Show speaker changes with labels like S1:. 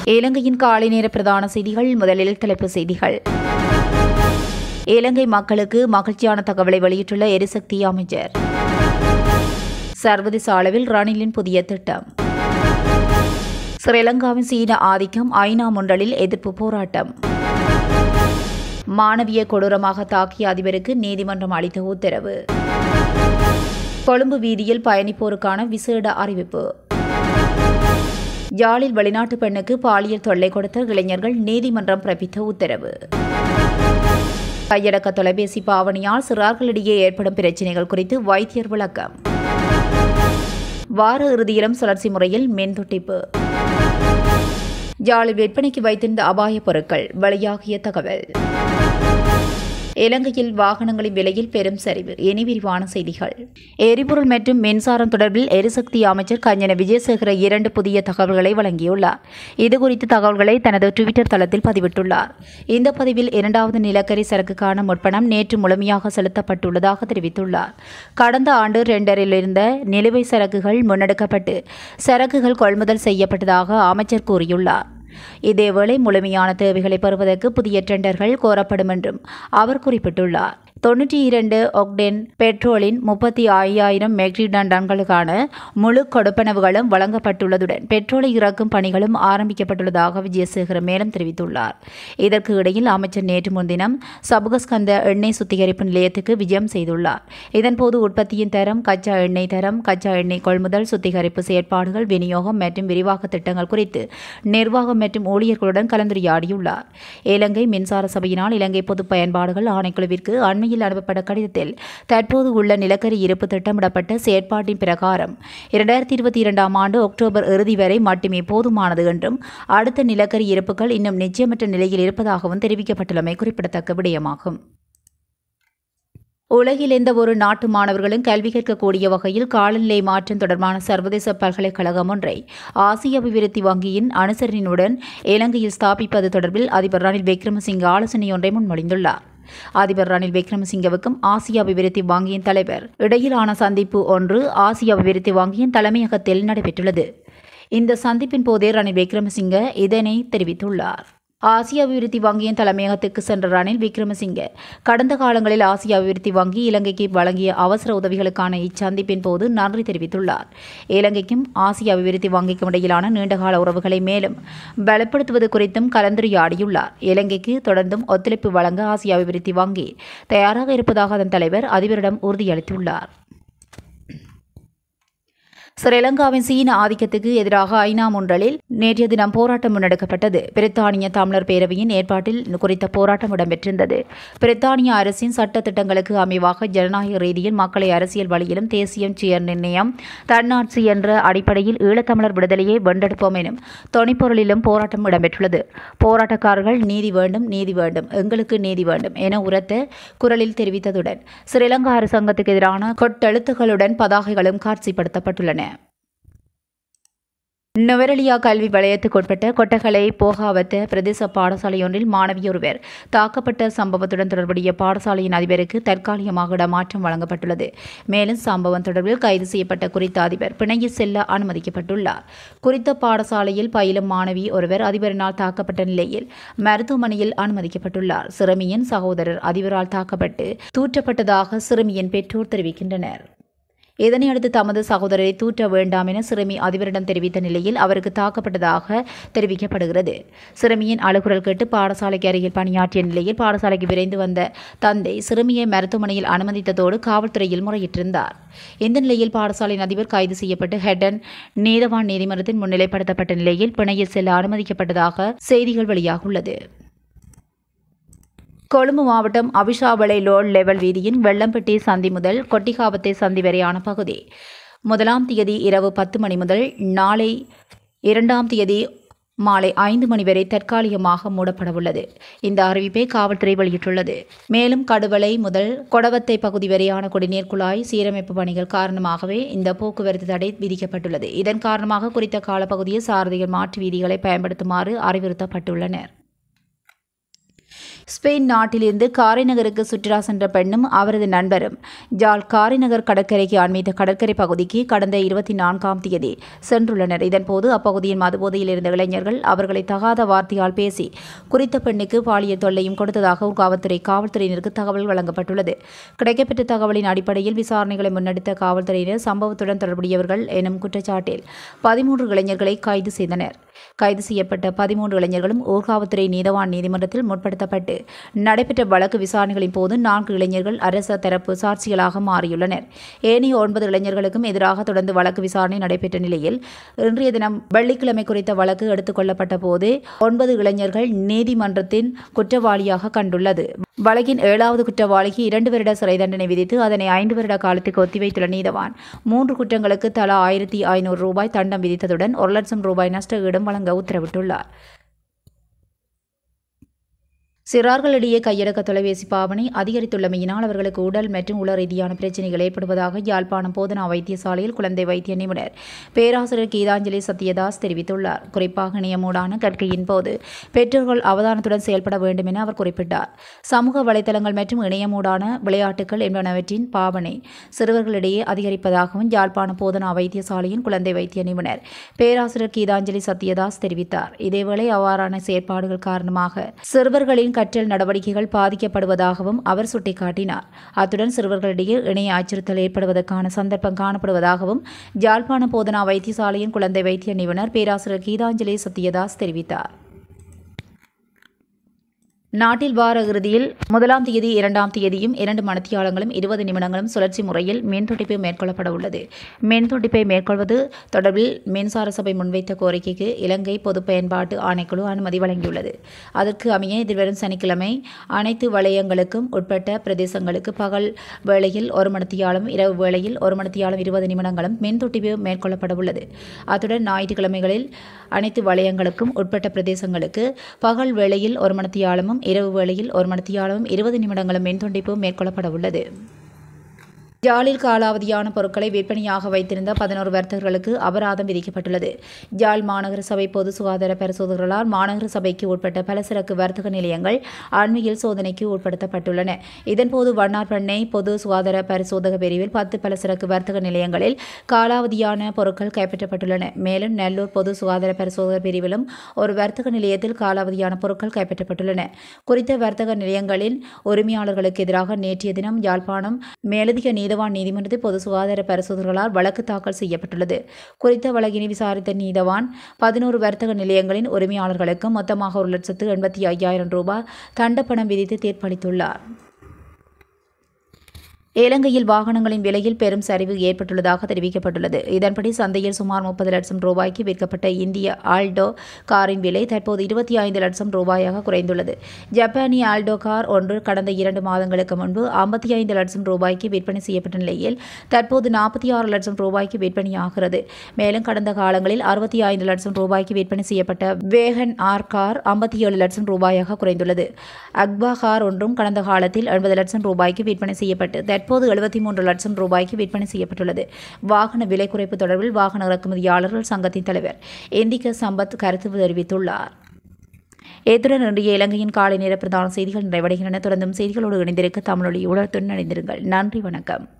S1: இலங்கையின் காலை நேர பிரதான செய்திகள் முதலில் தலைப்புச் செய்திகள் இலங்கை மக்களுக்கு மகிழ்ச்சியான தகவலை வெளியிட்டுள்ள எரிசக்தி அமைச்சர் சர்வதேச அளவில் ரணிலின் புதிய திட்டம் ஸ்ரீலங்காவின் சீன ஆதிக்கம் ஐநா முன்றலில் எதிர்ப்பு போராட்டம் மாணவிய கொடூரமாக தாக்கிய அதிபருக்கு நீதிமன்றம் அளித்த உத்தரவு கொழும்பு வீதியில் பயணிப்போருக்கான விசேட அறிவிப்பு யாழில் வெளிநாட்டு பெண்ணுக்கு பாலியல் தொல்லை கொடுத்த இளைஞர்கள் நீதிமன்றம் பிறப்பித்த உத்தரவு கையடக்க தொலைபேசி பாவனையால் சிறார்களிடையே ஏற்படும் பிரச்சினைகள் குறித்து வைத்தியர் விளக்கம் வார இறுதியிலும் சுழற்சி முறையில் மின் துட்டிப்பு யாழில் விற்பனைக்கு வைத்திருந்த அபாயப் பொருட்கள் வெளியாகிய தகவல் இலங்கையில் வாகனங்களின் விலையில் பெரும் சரிவு இனி விரிவான செய்திகள் எரிபொருள் மற்றும் மின்சாரம் தொடர்பில் எரிசக்தி அமைச்சர் கஞ்சன விஜயசேகர இரண்டு புதிய தகவல்களை வழங்கியுள்ளார் இதுகுறித்த தகவல்களை தனது டுவிட்டர் தளத்தில் பதிவிட்டுள்ளார் இந்த பதிவில் இரண்டாவது நிலக்கரி சரக்குக்கான முற்பணம் நேற்று முழுமையாக செலுத்தப்பட்டுள்ளதாக தெரிவித்துள்ளார் கடந்த ஆண்டு ரெண்டரில் இருந்த நிலுவை சரக்குகள் முன்னெடுக்கப்பட்டு சரக்குகள் கொள்முதல் செய்யப்பட்டதாக அமைச்சர் கூறியுள்ளார் இதேவேளை முழுமையான தேவைகளை பெறுவதற்கு புதிய டெண்டர்கள் கோரப்படும் என்றும் அவர் குறிப்பிட்டுள்ளார் தொன்னூற்றி இரண்டு ஒக்டென் பெட்ரோலின் முப்பத்தி ஐயாயிரம் மெட்ரிக் டன்களுக்கான முழு கொடுப்பனவுகளும் வழங்கப்பட்டுள்ளதுடன் பெட்ரோலை இறக்கும் பணிகளும் ஆரம்பிக்கப்பட்டுள்ளதாக விஜயசேகர மேலும் தெரிவித்துள்ளார் இதற்கு இடையில் அமைச்சர் நேற்று முன்தினம் சபுகஸ்கந்த எண்ணெய் சுத்திகரிப்பு நிலையத்துக்கு விஜயம் செய்துள்ளார் இதன்போது உற்பத்தியின் தரம் கச்சா எண்ணெய் தரம் கச்சா எண்ணெய் கொள்முதல் சுத்திகரிப்பு செயற்பாடுகள் விநியோகம் மற்றும் விரிவாக்க திட்டங்கள் குறித்து நிர்வாகம் மற்றும் ஊழியர்களுடன் கலந்துரையாடியுள்ளார் இலங்கை மின்சார சபையினால் இலங்கை பொது பயன்பாடுகள் ஆணைக்குழுவிற்கு அண்மையில் அனுப்பப்பட்ட கடிதத்தில் தற்போது உள்ள நிலக்கரி இருப்பு திட்டமிடப்பட்ட செயற்பாட்டின் பிரகாரம் இரண்டாயிரத்தி இருபத்தி இரண்டாம் ஆண்டு அக்டோபர் இறுதி வரை மட்டுமே போதுமானது என்றும் அடுத்த நிலக்கரி இருப்புகள் இன்னும் நிச்சயமற்ற நிலையில் இருப்பதாகவும் தெரிவிக்கப்பட்டுள்ளமை குறிப்பிடத்தக்க விடயமாகும் உலகில் எந்த ஒரு நாட்டு மாணவர்களும் கல்வி கற்கக்கூடிய வகையில் காலநிலை மாற்றம் தொடர்பான சர்வதேச பல்கலைக்கழகம் ஒன்றை ஆசிய அபிவிருத்தி வங்கியின் அனுசரணையுடன் இலங்கையில் ஸ்தாபிப்பது தொடர்பில் அதிபர் ரணில் விக்ரமசிங்க ஆலோசனை ஒன்றை முன்மொழிந்துள்ளார் அதிபர் ரணில் விக்ரமசிங்கவுக்கும் ஆசிய அபிவிருத்தி வங்கியின் தலைவர் இடையிலான சந்திப்பு ஒன்று ஆசிய அபிவிருத்தி வங்கியின் தலைமையகத்தில் நடைபெற்றுள்ளது இந்த சந்திப்பின் போதே ரணில் விக்ரமசிங்க இதனை தெரிவித்துள்ளார் ஆசிய அபிவிருத்தி வங்கியின் தலைமையகத்துக்கு சென்ற ரணில் விக்ரமசிங்க கடந்த காலங்களில் ஆசிய அபிவிருத்தி வங்கி இலங்கைக்கு வழங்கிய அவசர உதவிகளுக்கான இச்சந்திப்பின் போது நன்றி தெரிவித்துள்ளார் இலங்கைக்கும் ஆசிய அபிவிருத்தி வங்கிக்கும் இடையிலான நீண்டகால உறவுகளை மேலும் பலப்படுத்துவது குறித்தும் கலந்துரையாடியுள்ளார் இலங்கைக்கு தொடர்ந்தும் ஒத்துழைப்பு வழங்க ஆசிய அபிவிருத்தி வங்கி தயாராக இருப்பதாக அதன் தலைவர் அதிபரிடம் உறுதியளித்துள்ளார் ஸ்ரீலங்காவின் சீன ஆதிக்கத்துக்கு எதிராக ஐநா முன்றலில் நேற்றைய தினம் போராட்டம் முன்னெடுக்கப்பட்டது பிரித்தானிய தமிழர் பேரவையின் ஏற்பாட்டில் குறித்த போராட்டம் இடம்பெற்றிருந்தது பிரித்தானிய அரசின் சட்ட திட்டங்களுக்கு அமைவாக ஜனநாயக ரீதியில் மக்களை அரசியல் வழியிலும் தேசியம் சுய நிர்ணயம் தன்னாட்சி என்ற அடிப்படையில் ஈழத்தமிழர் விடுதலையை வென்றெடுப்போம் எனும் தொனிப்பொருளிலும் போராட்டம் இடம்பெற்றுள்ளது போராட்டக்காரர்கள் நீதி வேண்டும் நீதி வேண்டும் எங்களுக்கு நீதி வேண்டும் என உரத்த குரலில் தெரிவித்ததுடன் ஸ்ரீலங்கா அரசாங்கத்துக்கு எதிரான கொட்டெழுத்துகளுடன் பதாகைகளும் காட்சிப்படுத்தப்பட்டுள்ளன நுவரெலியா கல்வி வலயத்துக்குட்பட்ட கொட்டகலை போகாவத்த பிரதேச பாடசாலையொன்றில் மாணவியொருவர் தாக்கப்பட்ட சம்பவத்துடன் தொடர்புடைய பாடசாலையின் அதிபருக்கு தற்காலிகமாக இடமாற்றம் வழங்கப்பட்டுள்ளது மேலும் சம்பவம் தொடர்பில் கைது செய்யப்பட்ட குறித்த அதிபர் பிணையில் செல்ல அனுமதிக்கப்பட்டுள்ளார் குறித்த பாடசாலையில் பயிலும் மாணவி ஒருவர் அதிபரினால் தாக்கப்பட்ட நிலையில் மருத்துவமனையில் அனுமதிக்கப்பட்டுள்ளார் சிறுமியின் சகோதரர் அதிபரால் தாக்கப்பட்டு தூற்றப்பட்டதாக சிறுமியின் பெற்றோர் தெரிவிக்கின்றனர் இதனையடுத்து தமது சகோதரரை தூற்ற வேண்டாம் என சிறுமி அதிபரிடம் தெரிவித்த நிலையில் அவருக்கு தாக்கப்பட்டதாக தெரிவிக்கப்படுகிறது சிறுமியின் அழுகுரல் கேட்டு பாடசாலைக்கு அருகில் பணியாற்றிய நிலையில் பாடசாலைக்கு விரைந்து வந்த தந்தை சிறுமியை மருத்துவமனையில் அனுமதித்ததோடு காவல்துறையில் முறையிட்டிருந்தார் இந்த நிலையில் பாடசாலையின் அதிபர் கைது செய்யப்பட்டு ஹெடன் நீதவான் நீதிமன்றத்தில் முன்னிலைப்படுத்தப்பட்ட நிலையில் பிணையில் செல்ல அனுமதிக்கப்பட்டதாக செய்திகள் வெளியாகியுள்ளது கொழும்பு மாவட்டம் அபிஷாவளை லோட் லெவல் வீதியின் வெள்ளம்பட்டி சந்தி முதல் கொட்டிகாவத்தை சந்தி வரையான பகுதி முதலாம் தேதி இரவு பத்து மணி முதல் நாளை இரண்டாம் தேதி மாலை ஐந்து மணி வரை தற்காலிகமாக மூடப்படவுள்ளது இந்த அறிவிப்பை காவல்துறை வெளியிட்டுள்ளது மேலும் கடுவலை முதல் கொடவத்தை பகுதி வரையான குடிநீர் குழாய் சீரமைப்பு பணிகள் காரணமாகவே இந்த போக்குவரத்து தடை விதிக்கப்பட்டுள்ளது இதன் காரணமாக குறித்த காலப்பகுதியில் சாரதிகள் மாற்று வீதிகளை பயன்படுத்துமாறு அறிவுறுத்தப்பட்டுள்ளனர் ஸ்பெயின் நாட்டிலிருந்து காரைநகருக்கு சுற்றுலா சென்ற பெண்ணும் அவரது நண்பரும் ஜால் காரைநகர் கடற்கரைக்கு அண்மித்த கடற்கரை பகுதிக்கு கடந்த இருபத்தி நான்காம் தேதி சென்றுள்ளனர் இதன்போது அப்பகுதியின் மதுபோதையில் இருந்த இளைஞர்கள் அவர்களை தகாத வார்த்தையால் பேசி குறித்த பெண்ணுக்கு பாலியல் தொல்லையும் கொடுத்ததாகவும் காவல்துறை காவல்துறையினருக்கு தகவல் வழங்கப்பட்டுள்ளது கிடைக்கப்பெற்ற தகவலின் அடிப்படையில் விசாரணைகளை முன்னெடுத்த காவல்துறையினர் சம்பவத்துடன் தொடர்புடையவர்கள் எனும் குற்றச்சாட்டில் பதிமூன்று இளைஞர்களை கைது செய்தனர் கைது செய்யப்பட்ட பதிமூன்று இளைஞர்களும் ஊர்காவல்துறை நீதவான் நீதிமன்றத்தில் முற்படுத்தப்பட்டு நடைபெற்ற வழக்கு விசாரணைகளின் போது நான்கு இளைஞர்கள் அரச தரப்பு சாட்சிகளாக மாறியுள்ளனர் ஏனைய ஒன்பது இளைஞர்களுக்கும் எதிராக தொடர்ந்து வழக்கு விசாரணை நடைபெற்ற நிலையில் இன்றைய தினம் வெள்ளிக்கிழமை குறித்த வழக்கு எடுத்துக் கொள்ளப்பட்ட போது ஒன்பது இளைஞர்கள் நீதிமன்றத்தின் குற்றவாளியாக கண்டுள்ளது வழக்கின் ஏழாவது குற்றவாளிக்கு இரண்டு வருட சிறை தண்டனை விதித்து அதனை ஐந்து வருட காலத்துக்கு ஒத்திவைத்துள்ள நீதவான் மூன்று குற்றங்களுக்கு தலா ஆயிரத்தி ஐநூறு ரூபாய் தண்டம் விதித்ததுடன் ஒரு லட்சம் ரூபாய் நஷ்ட ஈடும் வழங்க உத்தரவிட்டுள்ளார் சிறார்களிடையே கையடக்க தொலைபேசி பாவனை அதிகரித்துள்ளமையினால் அவர்களுக்கு உடல் மற்றும் உள ரீதியான பிரச்சினைகள் ஏற்படுவதாக யாழ்ப்பாணம் போதனா வைத்தியசாலையில் குழந்தை வைத்திய நிபுணர் பேராசிரியர் கீதாஞ்சலி சத்யதாஸ் தெரிவித்துள்ளார் குறிப்பாக நியமூடான கற்கையின் போது பெற்றோர்கள் அவதானத்துடன் செயல்பட வேண்டும் என அவர் குறிப்பிட்டார் சமூக வலைதளங்கள் மற்றும் இணையமூடான விளையாட்டுகள் என்பனவற்றின் பாவனை சிறுவர்களிடையே அதிகரிப்பதாகவும் யாழ்ப்பாணம் போதனா வைத்தியசாலையின் குழந்தை வைத்திய நிபுணர் பேராசிரியர் கீதாஞ்சலி சத்யதாஸ் தெரிவித்தார் இதேவேளை அவ்வாறான செயற்பாடுகள் காரணமாக சிறுவர்களின் கற்றல் நடவடிக்கைகள் பாதிக்கப்படுவதாகவும் அவர் சுட்டிக்காட்டினார் அத்துடன் சிறுவர்களிடையே இணைய அச்சுறுத்தல் ஏற்படுவதற்கான சந்தர்ப்பம் காணப்படுவதாகவும் ஜாழ்ப்பாண போதனா வைத்தியசாலையின் குழந்தை வைத்திய நிபுணர் பேராசிரியர் கீதாஞ்சலி சத்யதாஸ் தெரிவித்தார் நாட்டில் வார இறுதியில் முதலாம் தேதி இரண்டாம் தேதியும் இரண்டு மணித்தியாலங்களும் இருபது நிமிடங்களும் சுழற்சி முறையில் மின் துடிப்பு மேற்கொள்ளப்பட உள்ளது மின் துடிப்பை மேற்கொள்வது தொடர்பில் மின்சார சபை முன்வைத்த கோரிக்கைக்கு இலங்கை பொது பயன்பாட்டு ஆணைக்குழு அனுமதி வழங்கியுள்ளது அதற்கு அமைய எதிர்வரும் சனிக்கிழமை அனைத்து வலயங்களுக்கும் உட்பட்ட பிரதேசங்களுக்கு பகல் வேளையில் ஒரு மணித்தியாலும் இரவு வேளையில் ஒரு மணித்தியாலும் இருபது நிமிடங்களும் மின் துடிப்பு மேற்கொள்ளப்பட உள்ளது அத்துடன் ஞாயிற்றுக்கிழமைகளில் அனைத்து வலயங்களுக்கும் உட்பட்ட பிரதேசங்களுக்கு பகல் வேளையில் ஒரு மணித்தியாலமும் இரவு வேளையில் ஒரு மணித்தியாலமும் இருபது நிமிடங்களும் மின் துண்டிப்பு மேற்கொள்ளப்பட உள்ளது ஜாலில் காலாவதியான பொருட்களை விற்பனையாக வைத்திருந்த பதினோரு வர்த்தகர்களுக்கு அபராதம் விதிக்கப்பட்டுள்ளது ஜாழ் மாநகர சபை பொது சுகாதார பரிசோதகர்களால் மாநகர சபைக்கு உட்பட்ட பலசரக்கு வர்த்தக நிலையங்கள் அண்மையில் சோதனைக்கு உட்படுத்தப்பட்டுள்ளன இதன்போது வண்ணார் பண்ணை பொது சுகாதார பரிசோதக பிரிவில் பத்து பலசரக்கு வர்த்தக நிலையங்களில் காலாவதியான பொருட்கள் கைப்பற்றப்பட்டுள்ளன மேலும் நெல்லூர் பொது சுகாதார பரிசோதகர் பிரிவிலும் ஒரு வர்த்தக நிலையத்தில் காலாவதியான பொருட்கள் கைப்பற்றப்பட்டுள்ளன குறித்த வர்த்தக நிலையங்களின் உரிமையாளர்களுக்கு எதிராக நேற்றைய தினம் யாழ்ப்பாணம் மேலதிக நீதவான் நீதிமன்றத்தில் பொது சுகாதார பரிசோதகர்களால் வழக்கு தாக்கல் செய்யப்பட்டுள்ளது குறித்த வழக்கினை விசாரித்த நீதவான் பதினோரு வர்த்தக நிலையங்களின் உரிமையாளர்களுக்கு மொத்தமாக ஒரு லட்சத்து எண்பத்தி ஐயாயிரம் ரூபாய் தண்டப்பணம் விதித்து தீர்ப்பளித்துள்ளார் இலங்கையில் வாகனங்களின் விலையில் பெரும் சரிவு ஏற்பட்டுள்ளதாக தெரிவிக்கப்பட்டுள்ளது இதன்படி சந்தையில் சுமார் முப்பது லட்சம் ரூபாய்க்கு விற்கப்பட்ட இந்திய ஆல்டோ காரின் விலை தற்போது இருபத்தி ஐந்து லட்சம் ரூபாயாக குறைந்துள்ளது ஜப்பானிய ஆல்டோ கார் ஒன்று கடந்த இரண்டு மாதங்களுக்கு முன்பு ஐம்பத்தி ஐந்து லட்சம் ரூபாய்க்கு விற்பனை செய்யப்பட்ட நிலையில் தற்போது நாற்பத்தி ஆறு லட்சம் ரூபாய்க்கு விற்பனையாகிறது மேலும் கடந்த காலங்களில் அறுபத்தி ஐந்து லட்சம் ரூபாய்க்கு விற்பனை செய்யப்பட்ட வேகன் ஆர் கார் ஐம்பத்தி ஏழு லட்சம் ரூபாயாக குறைந்துள்ளது அக்பா கார் ஒன்றும் கடந்த காலத்தில் எண்பது லட்சம் ரூபாய்க்கு விற்பனை செய்யப்பட்டு தற்போது எழுபத்தி மூன்று லட்சம் ரூபாய்க்கு விற்பனை செய்யப்பட்டுள்ளது வாகன விலை குறைப்பு தொடர்பில் வாகன இறக்குமதியாளர்கள் சங்கத்தின் தலைவர் இந்திக சம்பத் கருத்து தெரிவித்துள்ளார் இத்துடன் இன்றைய இலங்கையின் காலை நேர பிரதான செய்திகள் நிறைவடைகின்றன தொடர்ந்தும் செய்திகளோடு இணைந்திருக்க தமிழொலி உடற்துடன் இணைந்திருங்கள் நன்றி வணக்கம்